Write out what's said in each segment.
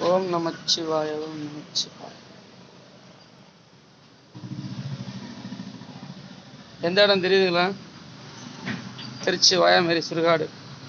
ஓம் நமச்சிவாய ஓம் நமச்சிவாய எந்த இடம் தெரியுதுங்களா திருச்சி வாயாமேரி சுடுகாடு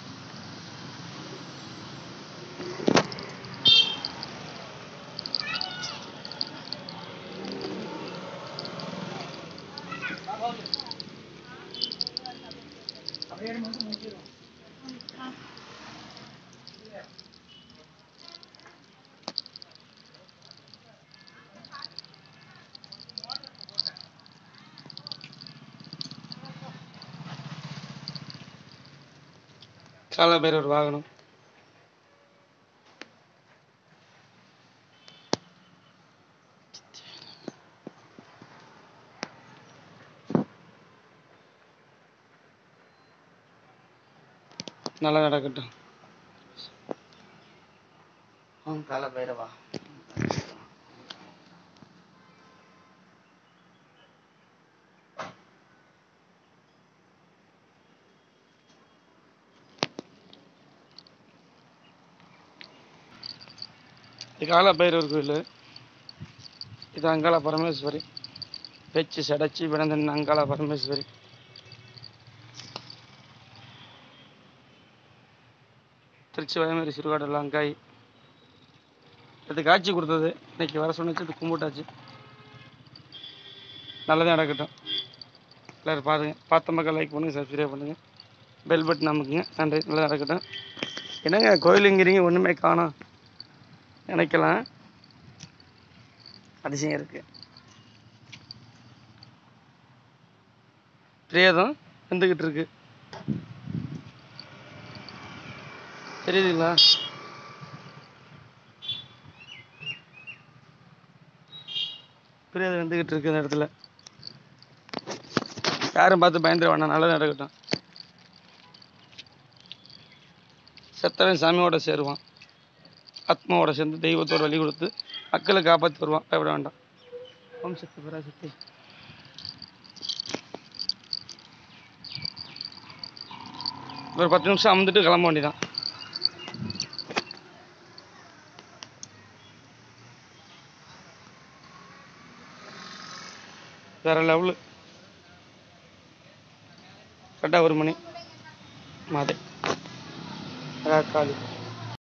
காலபைரவர் வாகனம் நல்லா நடக்கட்டும் ஓம் காலபைரவா இது காலபைரவர் கோயில் இது அங்காள பரமேஸ்வரி பேச்சு சடைச்சி விடந்தன் அங்காள பரமேஸ்வரி திருச்சி வயமேரி சிறுகாடு அங்காய் இது காட்சி கொடுத்தது இன்னைக்கு வர சொன்னிச்சு இது கும்பிட்டாச்சு நல்லதே நடக்கட்டும் எல்லோரும் பாருங்க பார்த்த மக்கள் லைக் பண்ணுங்கள் சப்ஸ்கிரைப் பண்ணுங்கள் பெல் பட்டன் நமக்குங்க நன்றி நல்லா நடக்கட்டும் என்னங்க கோயிலுங்கிறீங்க ஒன்றுமே காணோம் நினைக்கலாம் அதிசயம் இருக்கு பிரேதம் வந்துக்கிட்டு இருக்கு தெரியுதுங்களா பிரேதம் வந்துக்கிட்டு இருக்கு இந்த இடத்துல யாரும் பார்த்து பயந்துட வேணாம் நல்லது நடக்கட்டும் செத்தவன் சாமியோட சேருவான் ஆத்மாவோட சேர்ந்து தெய்வத்தோட வழி கொடுத்து மக்களை காப்பாற்றி வருவான் பயப்பட வேண்டாம் ஓம் சக்தி பராசக்தி ஒரு பத்து நிமிஷம் அமர்ந்துட்டு கிளம்ப வேண்டியதான் வேற லெவலு கரெக்டாக ஒரு மணி மாதே காலி